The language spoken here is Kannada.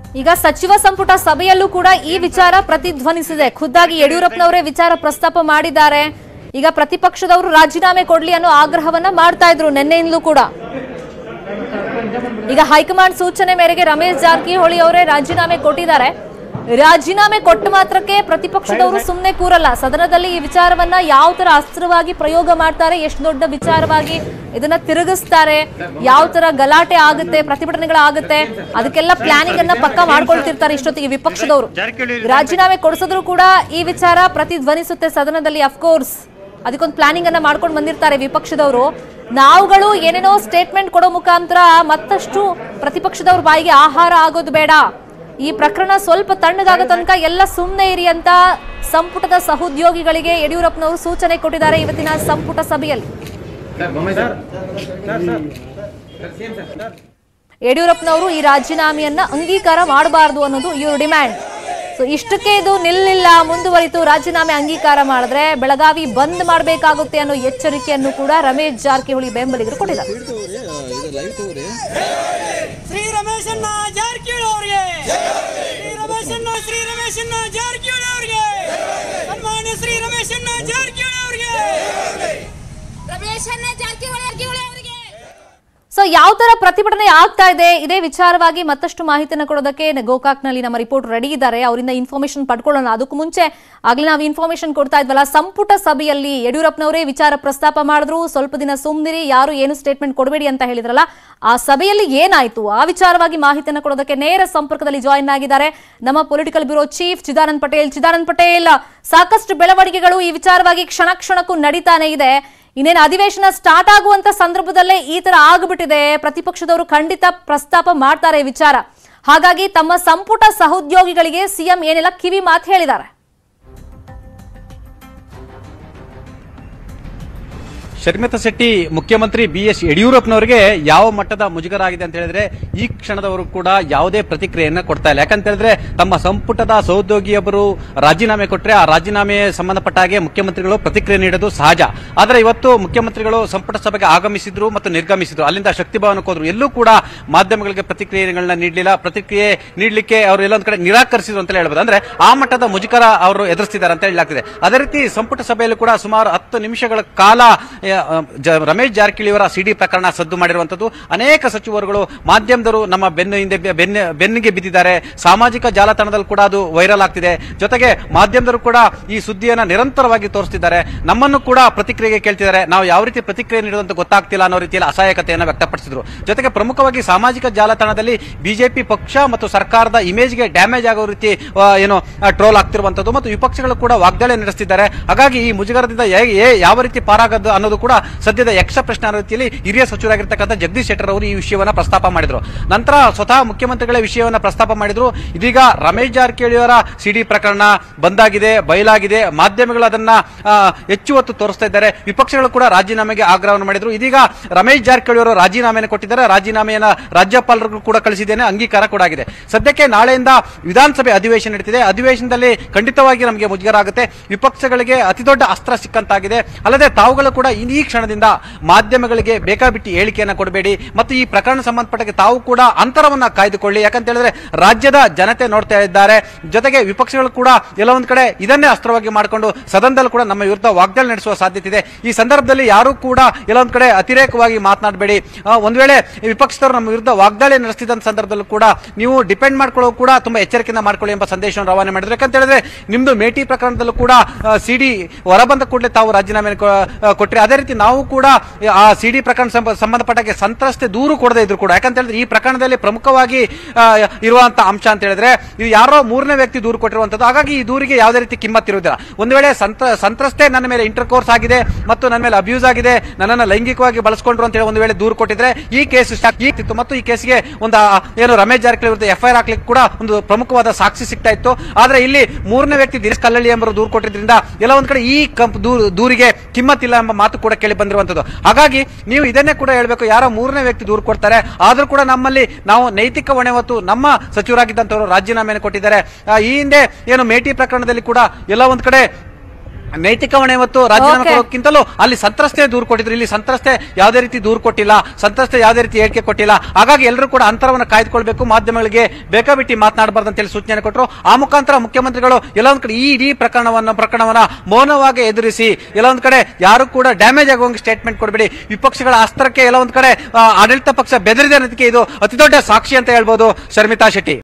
ಈಗ ಸಚಿವ ಸಂಪುಟ ಸಭೆಯಲ್ಲೂ ಕೂಡ ಈ ವಿಚಾರ ಪ್ರತಿಧ್ವನಿಸಿದೆ ಖುದ್ದಾಗಿ ಯಡಿಯೂರಪ್ಪನವರೇ ವಿಚಾರ ಪ್ರಸ್ತಾಪ ಮಾಡಿದ್ದಾರೆ ಈಗ ಪ್ರತಿಪಕ್ಷದವರು ರಾಜೀನಾಮೆ ಕೊಡ್ಲಿ ಅನ್ನೋ ಆಗ್ರಹವನ್ನ ಮಾಡ್ತಾ ಇದ್ರು ನಿನ್ನೆಯಿಂದಲೂ ಕೂಡ ಈಗ ಹೈಕಮಾಂಡ್ ಸೂಚನೆ ಮೇರೆಗೆ ರಮೇಶ್ ಜಾರಕಿಹೊಳಿ ಅವರೇ ರಾಜೀನಾಮೆ ಕೊಟ್ಟಿದ್ದಾರೆ ರಾಜೀನಾಮೆ ಕೊಟ್ಟ ಮಾತ್ರಕ್ಕೆ ಪ್ರತಿಪಕ್ಷದವರು ಸುಮ್ಮನೆ ಕೂರಲ್ಲ ಸದನದಲ್ಲಿ ಈ ವಿಚಾರವನ್ನ ಯಾವ ತರ ಅಸ್ತ್ರವಾಗಿ ಪ್ರಯೋಗ ಮಾಡ್ತಾರೆ ಎಷ್ಟು ದೊಡ್ಡ ವಿಚಾರವಾಗಿ ಇದನ್ನ ತಿರುಗಿಸ್ತಾರೆ ಯಾವ ತರ ಗಲಾಟೆ ಆಗುತ್ತೆ ಪ್ರತಿಭಟನೆಗಳಾಗುತ್ತೆ ಅದಕ್ಕೆಲ್ಲ ಪ್ಲಾನಿಂಗ್ ಅನ್ನ ಪಕ್ಕ ಮಾಡ್ಕೊಳ್ತಿರ್ತಾರೆ ಇಷ್ಟೊತ್ತಿಗೆ ವಿಪಕ್ಷದವರು ರಾಜೀನಾಮೆ ಕೊಡಿಸಿದ್ರು ಕೂಡ ಈ ವಿಚಾರ ಪ್ರತಿಧ್ವನಿಸುತ್ತೆ ಸದನದಲ್ಲಿ ಅಫ್ಕೋರ್ಸ್ ಅದಕ್ಕೊಂದು ಪ್ಲಾನಿಂಗ್ ಅನ್ನ ಮಾಡ್ಕೊಂಡು ಬಂದಿರ್ತಾರೆ ವಿಪಕ್ಷದವರು ನಾವುಗಳು ಏನೇನೋ ಸ್ಟೇಟ್ಮೆಂಟ್ ಕೊಡೋ ಮುಖಾಂತರ ಮತ್ತಷ್ಟು ಪ್ರತಿಪಕ್ಷದವ್ರ ಬಾಯಿಗೆ ಆಹಾರ ಆಗೋದು ಬೇಡ ಈ ಪ್ರಕರಣ ಸ್ವಲ್ಪ ತಣ್ಣಗಾಗೋ ತನಕ ಎಲ್ಲ ಸುಮ್ಮನೆ ಇರಿ ಅಂತ ಸಂಪುಟದ ಸಹೋದ್ಯೋಗಿಗಳಿಗೆ ಯಡಿಯೂರಪ್ಪನವರು ಸೂಚನೆ ಕೊಟ್ಟಿದ್ದಾರೆ ಇವತ್ತಿನ ಸಂಪುಟ ಸಭೆಯಲ್ಲಿ ಯಡಿಯೂರಪ್ಪನವರು ಈ ರಾಜೀನಾಮೆಯನ್ನ ಅಂಗೀಕಾರ ಮಾಡಬಾರದು ಅನ್ನೋದು ಇವ್ರ ಡಿಮ್ಯಾಂಡ್ ಸೊ ಇಷ್ಟಕ್ಕೆ ಇದು ನಿಲ್ಲಿಲ್ಲ ಮುಂದುವರಿತು ರಾಜೀನಾಮೆ ಅಂಗೀಕಾರ ಮಾಡಿದ್ರೆ ಬೆಳಗಾವಿ ಬಂದ್ ಮಾಡಬೇಕಾಗುತ್ತೆ ಅನ್ನೋ ಎಚ್ಚರಿಕೆಯನ್ನು ಕೂಡ ರಮೇಶ್ ಜಾರಕಿಹೊಳಿ ಬೆಂಬಲಿಗರು ಕೊಟ್ಟಿದ್ದಾರೆ ಶ್ರೀ ರಮೇಶಣ್ಣ ಜಾರಕಿಹೊಳಿ ಅವರಿಗೆ ಶ್ರೀ ರಮೇಶಣ್ಣ ಶ್ರೀ ರಮೇಶಣ್ಣ ಜಾರಕಿಹೊಳಿ ಅವರಿಗೆ ಸನ್ಮಾನ್ಯ ಶ್ರೀ ರಮೇಶಣ್ಣ ಜಾರಕಿಹೊಳಿ ಅವರಿಗೆ ರಮೇಶಣ್ಣ ಜಾರಕಿಹೊಳಿ ಜಾರಕಿಹೊಳಿ ಅವರಿಗೆ ಸೊ ಯಾವ ತರ ಪ್ರತಿಭಟನೆ ಆಗ್ತಾ ಇದೆ ಇದೇ ವಿಚಾರವಾಗಿ ಮತ್ತಷ್ಟು ಮಾಹಿತಿಯನ್ನು ಕೊಡೋದಕ್ಕೆ ನ- ಗೋಕಾಕ್ನಲ್ಲಿ ನಮ್ಮ ರಿಪೋರ್ಟ್ ರೆಡಿ ಇದ್ದಾರೆ ಅವರಿಂದ ಇನ್ಫಾರ್ಮೇಶನ್ ಪಡ್ಕೊಳ್ಳೋಣ ಅದಕ್ಕೂ ಮುಂಚೆ ಆಗ್ಲೇ ನಾವು ಇನ್ಫಾರ್ಮೇಶನ್ ಕೊಡ್ತಾ ಇದ್ವಲ್ಲ ಸಂಪುಟ ಸಭೆಯಲ್ಲಿ ಯಡಿಯೂರಪ್ಪನವರೇ ವಿಚಾರ ಪ್ರಸ್ತಾಪ ಮಾಡಿದ್ರು ಸ್ವಲ್ಪ ದಿನ ಸುಮ್ಮನಿರಿ ಯಾರು ಏನು ಸ್ಟೇಟ್ಮೆಂಟ್ ಕೊಡಬೇಡಿ ಅಂತ ಹೇಳಿದ್ರಲ್ಲ ಆ ಸಭೆಯಲ್ಲಿ ಏನಾಯ್ತು ಆ ವಿಚಾರವಾಗಿ ಮಾಹಿತಿಯನ್ನು ಕೊಡೋದಕ್ಕೆ ನೇರ ಸಂಪರ್ಕದಲ್ಲಿ ಜಾಯಿನ್ ಆಗಿದ್ದಾರೆ ನಮ್ಮ political bureau chief Chidanand Patel Chidanand Patel ಸಾಕಷ್ಟು ಬೆಳವಣಿಗೆಗಳು ಈ ವಿಚಾರವಾಗಿ ಕ್ಷಣ ಕ್ಷಣಕ್ಕೂ ನಡೀತಾನೆ ಇದೆ ಇನ್ನೇನು ಅಧಿವೇಶನ ಸ್ಟಾರ್ಟ್ ಆಗುವಂತ ಸಂದರ್ಭದಲ್ಲೇ ಈ ತರ ಆಗ್ಬಿಟ್ಟಿದೆ ಪ್ರತಿಪಕ್ಷದವರು ಖಂಡಿತ ಪ್ರಸ್ತಾಪ ಮಾಡ್ತಾರೆ ಈ ವಿಚಾರ ಹಾಗಾಗಿ ತಮ್ಮ ಸಂಪುಟ ಸಹೋದ್ಯೋಗಿಗಳಿಗೆ ಸಿಎಂ ಏನೆಲ್ಲ ಕಿವಿ ಮಾತು ಹೇಳಿದ್ದಾರೆ ಶರ್ಮಿತಾ ಶೆಟ್ಟಿ ಮುಖ್ಯಮಂತ್ರಿ ಬಿ ಎಸ್ ಯಡಿಯೂರಪ್ಪನವರಿಗೆ ಯಾವ ಮಟ್ಟದ ಮುಜುಗರ ಆಗಿದೆ ಅಂತ ಹೇಳಿದ್ರೆ ಈ ಕ್ಷಣದವರು ಕೂಡ ಯಾವುದೇ ಪ್ರತಿಕ್ರಿಯೆಯನ್ನ ಕೊಡ್ತಾ ಇಲ್ಲ ಯಾಕಂತ ಹೇಳಿದ್ರೆ ತಮ್ಮ ಸಂಪುಟದ ಸಹೋದ್ಯೋಗಿಯೊಬ್ಬರು ರಾಜೀನಾಮೆ ಕೊಟ್ಟರೆ ಆ ರಾಜೀನಾಮೆ ಸಂಬಂಧಪಟ್ಟ ಹಾಗೆ ಮುಖ್ಯಮಂತ್ರಿಗಳು ಪ್ರತಿಕ್ರಿಯೆ ನೀಡೋದು ಸಹಜ ಆದರೆ ಇವತ್ತು ಮುಖ್ಯಮಂತ್ರಿಗಳು ಸಂಪುಟ ಸಭೆಗೆ ಆಗಮಿಸಿದ್ರು ಮತ್ತು ನಿರ್ಗಮಿಸಿದ್ರು ಅಲ್ಲಿಂದ ಶಕ್ತಿ ಭವನಕ್ಕೆ ಹೋದ್ರು ಎಲ್ಲೂ ಕೂಡ ಮಾಧ್ಯಮಗಳಿಗೆ ಪ್ರತಿಕ್ರಿಯೆಗಳನ್ನ ನೀಡಲಿಲ್ಲ ಪ್ರತಿಕ್ರಿಯೆ ನೀಡಲಿಕ್ಕೆ ಅವರು ಎಲ್ಲೊಂದ್ ಕಡೆ ನಿರಾಕರಿಸಿದ್ರು ಅಂತ ಹೇಳ್ಬೋದು ಅಂದ್ರೆ ಆ ಮಟ್ಟದ ಮುಜುಗರ ಅವರು ಎದುರಿಸ್ತಿದ್ದಾರೆ ಅಂತ ಹೇಳಲಾಗ್ತಿದೆ ಅದೇ ರೀತಿ ಸಂಪುಟ ಸಭೆಯಲ್ಲಿ ಕೂಡ ಸುಮಾರು ಹತ್ತು ನಿಮಿಷಗಳ ಕಾಲ ಆ, ಜ- ರಮೇಶ್ ಜಾರಕಿಹೊಳಿ ಅವರ ಸಿಡಿ ಪ್ರಕರಣ ಸದ್ದು ಮಾಡಿರುವಂತದ್ದು ಅನೇಕ ಸಚಿವರುಗಳು ಮಾಧ್ಯಮದವರು ನಮ್ಮ ಬೆನ್ನು ಹಿಂದೆ ಬೆ- ಬೆನ್ನ ಬೆನ್ನಿಗೆ ಬಿದ್ದಿದ್ದಾರೆ ಸಾಮಾಜಿಕ ಜಾಲತಾಣದಲ್ಲಿ ಕೂಡ ಅದು ವೈರಲ್ ಆಗ್ತಿದೆ ಜೊತೆಗೆ ಮಾಧ್ಯಮದವರು ಕೂಡ ಈ ಸುದ್ದಿಯನ್ನ ನಿರಂತರವಾಗಿ ತೋರಿಸ್ತಿದ್ದಾರೆ ನಮ್ಮನ್ನು ಕೂಡ ಪ್ರತಿಕ್ರಿಯೆಗೆ ಕೇಳ್ತಿದ್ದಾರೆ ನಾವು ಯಾವ ರೀತಿ ಪ್ರತಿಕ್ರಿಯೆ ನೀಡುವಂತ ಗೊತ್ತಾಗ್ತಿಲ್ಲ ಅನ್ನೋ ರೀತಿಯಲ್ಲಿ ಅಸಹಾಯಕತೆಯನ್ನು ವ್ಯಕ್ತಪಡಿಸಿದ್ರು ಜೊತೆಗೆ ಪ್ರಮುಖವಾಗಿ ಸಾಮಾಜಿಕ ಜಾಲತಾಣದಲ್ಲಿ ಬಿಜೆಪಿ ಪಕ್ಷ ಮತ್ತು ಸರ್ಕಾರದ ಇಮೇಜ್ಗೆ ಡ್ಯಾಮೇಜ್ ಆಗೋ ರೀತಿ ಆ, ಏನು ಟ್ರೋಲ್ ಆಗ್ತಿರುವಂತದ್ದು ಮತ್ತು ವಿಪಕ್ಷಗಳು ಕೂಡ ವಾಗ್ದಾಳಿ ನಡೆಸ್ತಿದ್ದಾರೆ ಹಾಗಾಗಿ ಈ ಮುಜುಗರದಿಂದ ಹೇ- ಹೇ- ಯಾವ ರೀತಿ ಪಾರಾಗದ್ದು ಅನ್ನೋದು ಕೂಡ ಸದ್ಯದ ಯಕ್ಷ ಪ್ರಶ್ನೆ ಅನ್ನೋ ರೀತಿಯಲ್ಲಿ ಹಿರಿಯ ಸಚಿವರಾಗಿರ್ತಕ್ಕಂಥ ಜಗದೀಶ್ ಶೆಟ್ಟರ್ ಅವರು ಈ ವಿಷಯವನ್ನ ಪ್ರಸ್ತಾಪ ಮಾಡಿದ್ರು ನಂತರ ಸ್ವತಃ ಮುಖ್ಯಮಂತ್ರಿಗಳೇ ವಿಷಯವನ್ನ ಪ್ರಸ್ತಾಪ ಮಾಡಿದ್ರು ಇದೀಗ ರಮೇಶ್ ಜಾರಕಿಹೊಳಿ ಅವರ ಸಿಡಿ ಪ್ರಕರಣ ಬಂದಾಗಿದೆ ಬಯಲಾಗಿದೆ ಮಾಧ್ಯಮಗಳು ಅದನ್ನ ಆ, ಹೆಚ್ಚು ಹೊತ್ತು ತೋರಿಸ್ತಾ ಇದ್ದಾರೆ ವಿಪಕ್ಷಗಳು ಕೂಡ ರಾಜೀನಾಮೆಗೆ ಆಗ್ರಹವನ್ನು ಮಾಡಿದ್ರು ಇದೀಗ ರಮೇಶ್ ಜಾರಕಿಹೊಳಿ ಅವರು ರಾಜೀನಾಮೆಯನ್ನು ಕೊಟ್ಟಿದ್ದಾರೆ ರಾಜೀನಾಮೆಯನ್ನ ರಾಜ್ಯಪಾಲರಿಗೂ ಕೂಡ ಕಳಿಸಿದ್ದೇನೆ ಅಂಗೀಕಾರ ಕೂಡ ಆಗಿದೆ ಸದ್ಯಕ್ಕೆ ನಾಳೆಯಿಂದ ವಿಧಾನಸಭೆ ಅಧಿವೇಶನ ನಡೀತಿದೆ ಅಧಿವೇಶನದಲ್ಲಿ ಖಂಡಿತವಾಗಿ ನಮಗೆ ಮುಜುಗರ ಆಗುತ್ತೆ ವಿಪಕ್ಷಗಳಿಗೆ ಅತಿ ದೊಡ್ಡ ಅಸ್ತ್ರ ಸಿಕ್ಕಂತಾಗಿದೆ ಅಲ್ಲದೆ ತಾವುಗಳು ಕೂಡ ಈ ಕ್ಷಣದಿಂದ ಮಾಧ್ಯಮಗಳಿಗೆ ಬೇಕಾಬಿಟ್ಟಿ ಹೇಳಿಕೆಯನ್ನ ಕೊಡಬೇಡಿ ಮತ್ತು ಈ ಪ್ರಕರಣ ಸಂಬಂಧಪಟ್ಟ ತಾವು ಕೂಡ ಅಂತರವನ್ನ ಕಾಯ್ದುಕೊಳ್ಳಿ ಯಾಕಂತ ಹೇಳಿದ್ರೆ ರಾಜ್ಯದ ಜನತೆ ನೋಡ್ತಾ ಇದ್ದಾರೆ ಜೊತೆಗೆ ವಿಪಕ್ಷಗಳು ಕೂಡ ಎಲ್ಲ ಒಂದ್ ಕಡೆ ಇದನ್ನೇ ಅಸ್ತ್ರವಾಗಿ ಮಾಡಿಕೊಂಡು ಸದನದಲ್ಲಿ ಕೂಡ ನಮ್ಮ ವಿರುದ್ಧ ವಾಗ್ದಾಳಿ ನಡೆಸುವ ಸಾಧ್ಯತೆ ಇದೆ ಈ ಸಂದರ್ಭದಲ್ಲಿ ಯಾರು ಕೂಡ ಎಲ್ಲ ಒಂದ್ ಕಡೆ ಅತಿರೇಕವಾಗಿ ಮಾತನಾಡಬೇಡಿ ಒಂದ್ ವೇಳೆ ಈ ವಿಪಕ್ಷದವರು ನಮ್ಮ ವಿರುದ್ಧ ವಾಗ್ದಾಳಿ ನಡೆಸ್ತಿದ್ದ ಸಂದರ್ಭದಲ್ಲೂ ಕೂಡ ನೀವು ಡಿಪೆಂಡ್ ಮಾಡ್ಕೊಳ್ಳೋ ಕೂಡ ತುಂಬಾ ಎಚ್ಚರಿಕೆಯಿಂದ ಮಾಡ್ಕೊಳ್ಳಿ ಎಂಬ ಸಂದೇಶವನ್ನು ರವಾನೆ ಮಾಡಿದ್ರು ಯಾಕಂತ ಹೇಳಿದ್ರೆ ನಿಮ್ದು ಮೇಟಿ ಪ್ರಕರಣದಲ್ಲೂ ಕೂಡ ಸಿಡಿ ಹೊರಬಂದ ಕೂಡಲೇ ತಾವು ರಾಜೀನಾಮೆ ಕೊಟ್ಟರೆ ಅದೇ ರೀತಿ ನಾವು ಕೂಡ ಆ ಸಿಡಿ ಪ್ರಕರಣ ಸಂಬ- ಸಂಬಂಧಪಟ್ಟಾಗೆ ಸಂತ್ರಸ್ತೆ ದೂರು ಕೊಡದೇ ಇದ್ರು ಕೂಡ ಯಾಕಂತ ಹೇಳಿದ್ರೆ ಈ ಪ್ರಕರಣದಲ್ಲಿ ಪ್ರಮುಖವಾಗಿ ಆ, ಇರುವಂತ ಅಂಶ ಅಂತ ಹೇಳಿದ್ರೆ ಇದು ಯಾರೋ ಮೂರನೇ ವ್ಯಕ್ತಿ ದೂರು ಕೊಟ್ಟಿರುವಂತದ್ದು ಹಾಗಾಗಿ ಈ ದೂರಿಗೆ ಯಾವುದೇ ರೀತಿ ಕಿಮ್ಮತ್ ಇರುವುದಿಲ್ಲ ಒಂದು ವೇಳೆ ಸಂತ್ರ ಸಂತ್ರಸ್ತೆ ನನ್ನ ಮೇಲೆ ಇಂಟರ್ ಕೋರ್ಸ್ ಆಗಿದೆ ಮತ್ತು ನನ್ನ ಮೇಲೆ ಅಬ್ಯೂಸ್ ಆಗಿದೆ ನನ್ನನ್ನು ಲೈಂಗಿಕವಾಗಿ ಬಳಸ್ಕೊಂಡ್ರು ಅಂತ ಹೇಳಿ ಒಂದು ವೇಳೆ ದೂರು ಕೊಟ್ಟಿದ್ರೆ ಈ ಕೇಸ್ ಇತ್ತು ಮತ್ತು ಈ ಕೇಸ್ಗೆ ಒಂದು ಆ, ಏನು ರಮೇಶ್ ಜಾರಕಿಹೊಳಿ ವಿರುದ್ಧ ಎಫ್ಐಆರ್ ಹಾಕ್ಲಿಕ್ಕೆ ಕೂಡ ಒಂದು ಪ್ರಮುಖವಾದ ಸಾಕ್ಷಿ ಸಿಗ್ತಾ ಇತ್ತು ಆದ್ರೆ ಇಲ್ಲಿ ಮೂರನೇ ವ್ಯಕ್ತಿ ದಿನೇಶ್ ಕಲ್ಲಳ್ಳಿ ಎಂಬರು ದೂರು ಕೊಟ್ಟಿದ್ರಿಂದ ಎಲ್ಲ ಒಂದ್ ಕಡೆ ಈ ಕಂಪ್ ದೂರು- ದೂರಿಗೆ ಕಿಮ್ಮತ್ ಇಲ್ಲ ಎಂಬ ಮಾತು ಕೂಡ ಕೇಳಿ ಬಂದಿರುವಂತದ್ದು ಹಾಗಾಗಿ ನೀವು ಇದನ್ನೇ ಕೂಡ ಹೇಳ್ಬೇಕು ಯಾರೋ ಮೂರನೇ ವ್ಯಕ್ತಿ ದೂರು ಕೊಡ್ತಾರೆ ಆದ್ರೂ ಕೂಡ ನಮ್ಮಲ್ಲಿ ನಾವು ನೈತಿಕ ಹೊಣೆ ಹೊತ್ತು ನಮ್ಮ ಸಚಿವರಾಗಿದ್ದಂತವರು ರಾಜೀನಾಮೆಯನ್ನು ಕೊಟ್ಟಿದ್ದಾರೆ ಆ, ಈ ಹಿಂದೆ ಏನು ಮೇಟಿ ಪ್ರಕರಣದಲ್ಲಿ ಕೂಡ ಎಲ್ಲ ಒಂದ್ ಕಡೆ ನೈತಿಕ ಹೊಣೆ ಮತ್ತು ರಾಜೀನಾಮೆ Okay. ಕೊಡೋಕ್ಕಿಂತಲೂ ಅಲ್ಲಿ ಸಂತ್ರಸ್ತೆ ದೂರು ಕೊಟ್ಟಿದ್ರು ಇಲ್ಲಿ ಸಂತ್ರಸ್ತೆ ಯಾವುದೇ ರೀತಿ ದೂರು ಕೊಟ್ಟಿಲ್ಲ ಸಂತ್ರಸ್ತೆ ಯಾವುದೇ ರೀತಿ ಹೇಳಿಕೆ ಕೊಟ್ಟಿಲ್ಲ ಹಾಗಾಗಿ ಎಲ್ಲರೂ ಕೂಡ ಅಂತರವನ್ನು ಕಾಯ್ದುಕೊಳ್ಬೇಕು ಮಾಧ್ಯಮಗಳಿಗೆ ಬೇಕಾಬಿಟ್ಟಿ ಮಾತನಾಡಬಾರ್ದು ಅಂತೇಳಿ ಸೂಚನೆ ಕೊಟ್ಟರು ಆ ಮುಖಾಂತರ ಮುಖ್ಯಮಂತ್ರಿಗಳು ಎಲ್ಲ ಒಂದ್ ಕಡೆ ಈ ಇಡೀ ಪ್ರಕರಣವನ್ನ ಪ್ರಕರಣವನ್ನ ಮೌನವಾಗಿ ಎದುರಿಸಿ ಎಲ್ಲ ಒಂದ್ ಕಡೆ ಯಾರು ಕೂಡ ಡ್ಯಾಮೇಜ್ ಆಗುವಂಗೆ ಸ್ಟೇಟ್ಮೆಂಟ್ ಕೊಡಬೇಡಿ ವಿಪಕ್ಷಗಳ ಅಸ್ತ್ರಕ್ಕೆ ಎಲ್ಲ ಒಂದ್ ಕಡೆ ಆ, ಆಡಳಿತ ಪಕ್ಷ ಬೆದರಿದೆ ಅನ್ನೋದಕ್ಕೆ ಇದು ಅತಿ ದೊಡ್ಡ ಸಾಕ್ಷಿ ಅಂತ ಹೇಳ್ಬೋದು ಶರ್ಮಿತಾ ಶೆಟ್ಟಿ